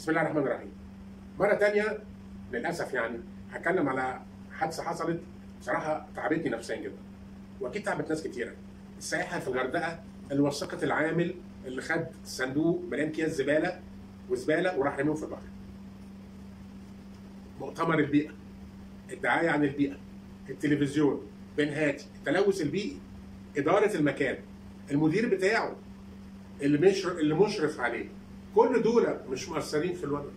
بسم الله الرحمن الرحيم مرة تانية للأسف يعني هتكلم على حادثة حصلت بصراحة تعبتني نفسيا جدا وأكيد تعبت ناس كتيرة السائحة في الغردقة اللي وثقت العامل اللي خد صندوق مليان أكياس زبالة وزبالة وراح رميهم في البحر مؤتمر البيئة الدعاية عن البيئة التلفزيون بن هاتي التلوث البيئي إدارة المكان المدير بتاعه اللي مشرف اللي مشرف عليه كل دول مش مؤثرين في الولد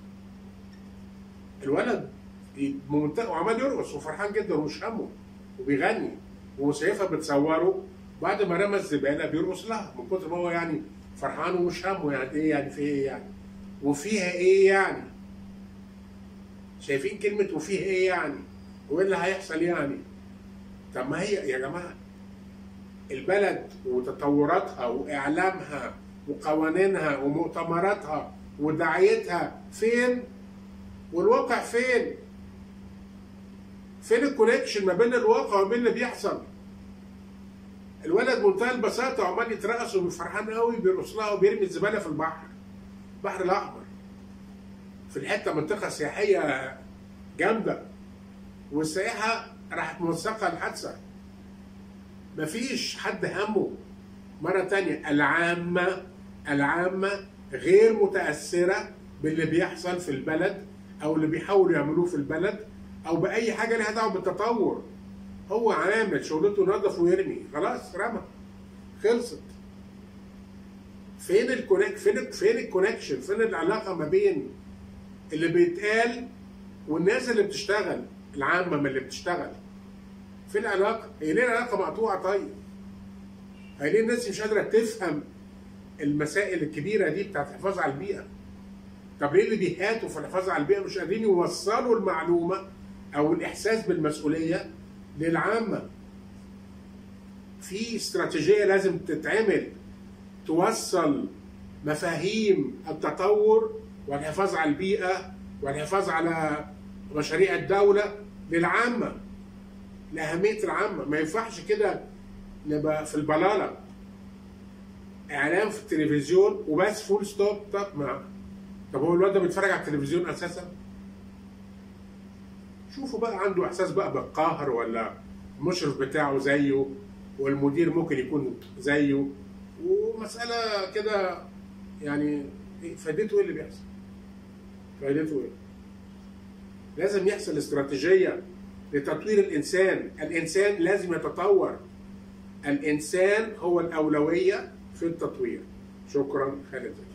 الولد بمنتهى وعمال يرقص وفرحان جدا ومش همه وبيغني وشايفها بتصوره بعد ما رمى الزباله بيرقص لها من كتر ما هو يعني فرحان ومش همه يعني ايه يعني في ايه يعني وفيها ايه يعني شايفين كلمه وفيها ايه يعني وايه اللي هيحصل يعني طب ما هي يا جماعه البلد وتطوراتها واعلامها وقوانينها ومؤتمراتها ودعايتها فين والواقع فين فين الكونكشن ما بين الواقع وما بين اللي بيحصل الولد منتهى البساطه وعمال يترقص وفرحان قوي بيرقص لها وبيرمي الزباله في البحر البحر الاحمر في الحته منطقه سياحيه جامده والسياحه راحت موثقه الحادثه مفيش حد همه مرة تانية العامة العامة غير متأثرة باللي بيحصل في البلد أو اللي بيحاولوا يعملوه في البلد أو بأي حاجة لها دعوة بالتطور هو عامل شغلته نظف ويرمي خلاص رمى خلصت فين الكونك فين فين الكونكشن فين العلاقة ما بين اللي بيتقال والناس اللي بتشتغل العامة من اللي بتشتغل فين العلاقة؟ هي ليه العلاقة مقطوعة طيب؟ هي ليه الناس مش قادرة تفهم المسائل الكبيرة دي بتاعت الحفاظ على البيئة؟ طب ليه اللي بيهاتوا في الحفاظ على البيئة مش قادرين يوصلوا المعلومة أو الإحساس بالمسؤولية للعامة؟ في استراتيجية لازم تتعمل توصل مفاهيم التطور والحفاظ على البيئة والحفاظ على مشاريع الدولة للعامة لأهمية العامة ما ينفعش كده نبقى في البلالة إعلام في التلفزيون وبس فول ستوب طب ما طب هو الواد ده بيتفرج على التلفزيون أساسا؟ شوفوا بقى عنده إحساس بقى بالقهر ولا المشرف بتاعه زيه والمدير ممكن يكون زيه ومسألة كده يعني فائدته ايه اللي بيحصل؟ فائدته ايه؟ لازم يحصل استراتيجية لتطوير الإنسان الإنسان لازم يتطور الإنسان هو الأولوية في التطوير شكرا خالد زكي